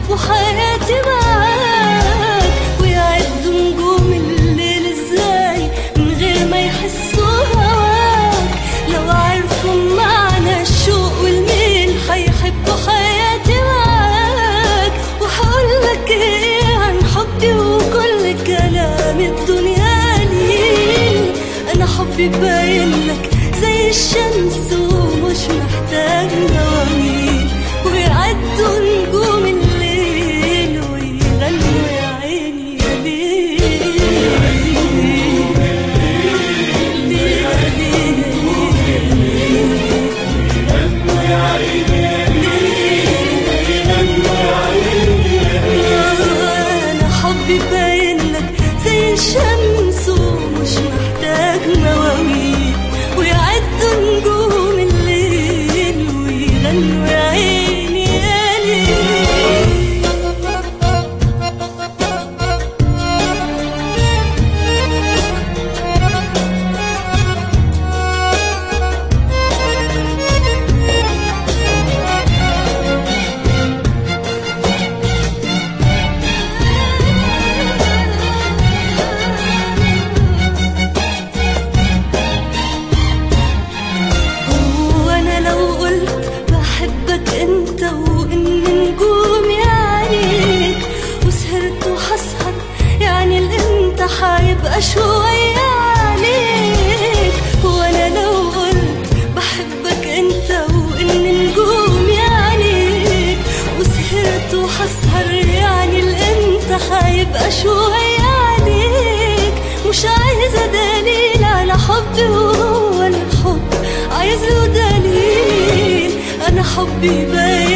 يحبوا حياتي معاك ويعدوا نجوم الليل ازاي من غير ما يحسوا هواك لو عرفوا معنى الشوق والميل هيحبوا حياتي معاك وهقولك ايه عن حبي وكل كلام الدنيا لي انا حبي باينلك زي الشمس ومش محتاج نواميل ويعدوا نجوم الليل ويغنوا يا عيني يا ليل انا حبي باينلك زي الشمس ومش محتاج مواويل ويعدوا نجوم الليل ويغنوا يا عيني يا ليل وانا لو قلت بحبك انت وان نجومي عليك وسهرت وحسهر يعني الانت حيبقى شوية عليك وانا لو قلت بحبك انت وان نجومي عليك وسهرت وحسهر يعني الانت حيبقى شوية عليك مش عايزة دليل على حبي وهو الحب عايز له دليل انا حبي باين